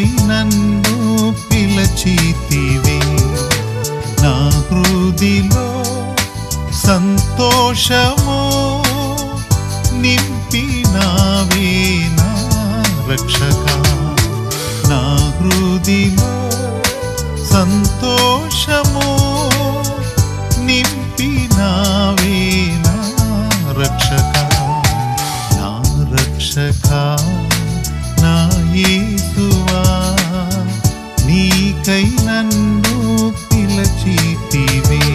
నన్ను పిలచితివే నా హృదిలో సంతోషము నింపినావే నా రక్షక నా హృదిలో సంతోషము నింపినావే నా రక్షక నా రక్షక నా యేసువా నీకై నన్ను పిలచితివే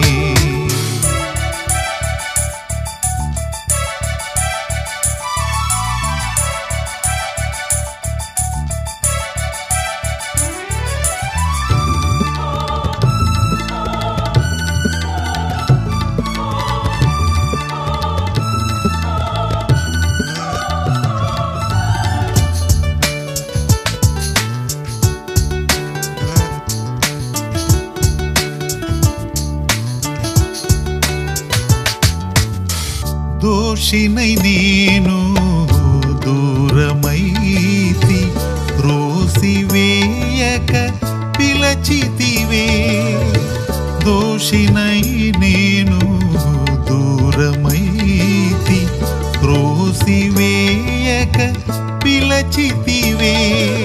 దోషినై నేను దూరమైతి రోసివేయక పిలచితివే దోషినై నేను దూరమైతి రోసివేయక పిలచితివే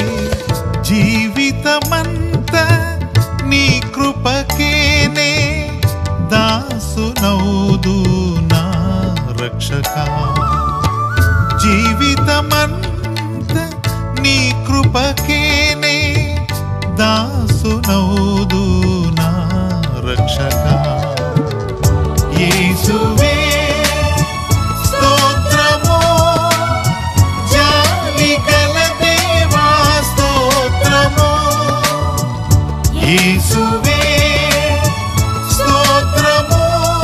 జీవితమంతా నీ కృపకేనే దాసునౌదు నా రక్షక జీవితమంత నీ కృపకేనే దాసునౌదు నా రక్షక యేసువే స్తోత్రము జాలి గల దేవా స్తోత్రము యేసువే స్తోత్రము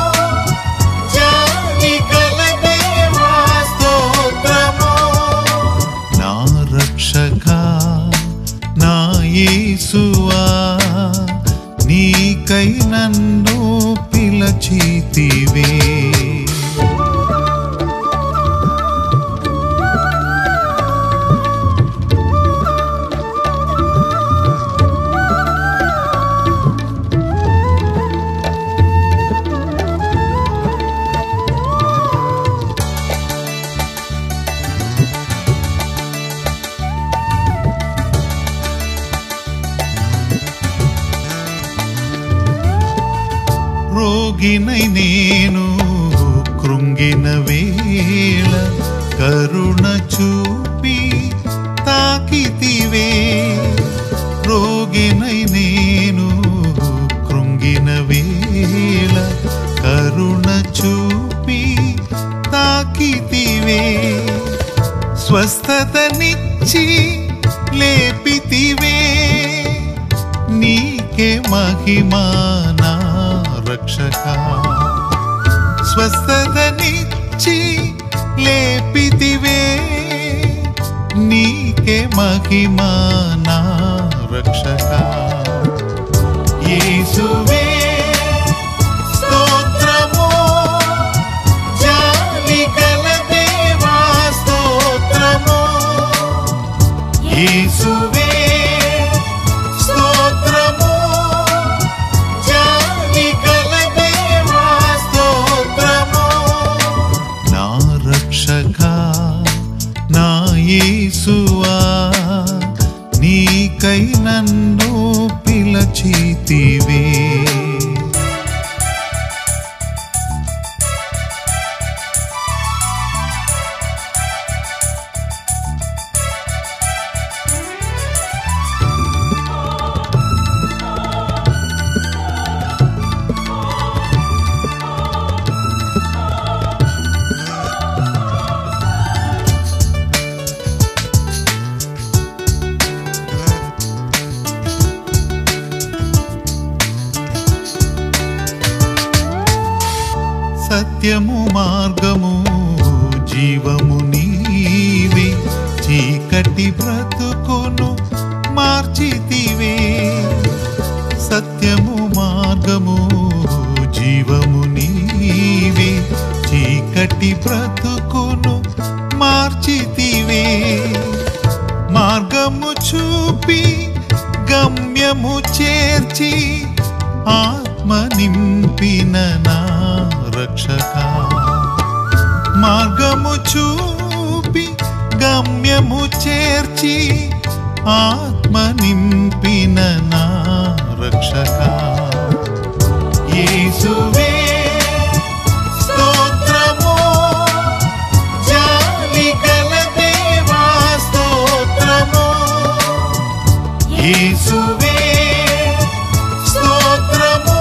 జాలి గల దేవా స్తోత్రము నా రక్షక నా యేసువా నీకై నన్ను పిలచితివే రోగినై నేను కృంగిన వేళ కరుణ చూపి తాకితివే రోగినై నేను కృంగిన వేళ కరుణ చూపి తాకితివే స్వస్థతనిచ్చి లేపితివే నీకే మహిమా నా రక్షక స్వస్థతనిచ్చి లేపితివే నీకే మహిమా నా రక్షక యేసువే స్తోత్రము జాలి గల దేవా స్తోత్రము యేసువే స్తోత్రము జాలి గల దేవా స్తోత్రము నా రక్షక నా యేసువా నీకై నన్ను పిలచితివే సత్యము మార్గము జీవము నీవే చీకటి బ్రతుకును మార్చితివే సత్యము మార్గము జీవము నీవే చీకటి బ్రతుకును మార్చితివే మార్గము చూపి గమ్యము చేర్చి ఆత్మ నింపిన నా రక్షక మార్గము చూపి గమ్యము చేర్చి ఆత్మ నింపిన నా రక్షక యేసువే స్తోత్రము జాలి గల దేవా స్తోత్రము యేసువే స్తోత్రము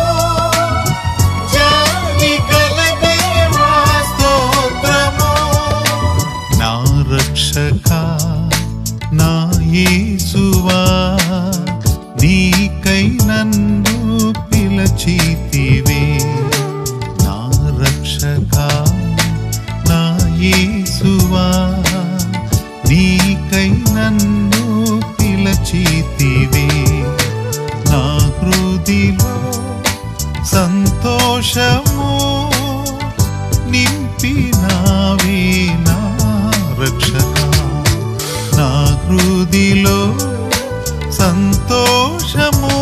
జాలి గల దేవా స్తోత్రము నా రక్షక నా యేసువా నీకై నన్ను పిలచితివే నా రక్షక నా యేసువా నీకై నన్ను పిలచితివే నా హృదిలో సంతోషము నింపినావే నా రక్షక నా హృదిలో సంతోషము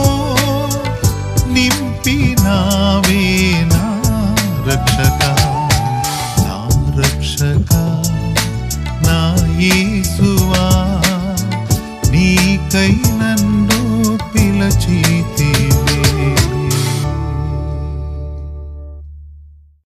నింపినావే నా రక్షక నా రక్షక నా యేసువా నీకై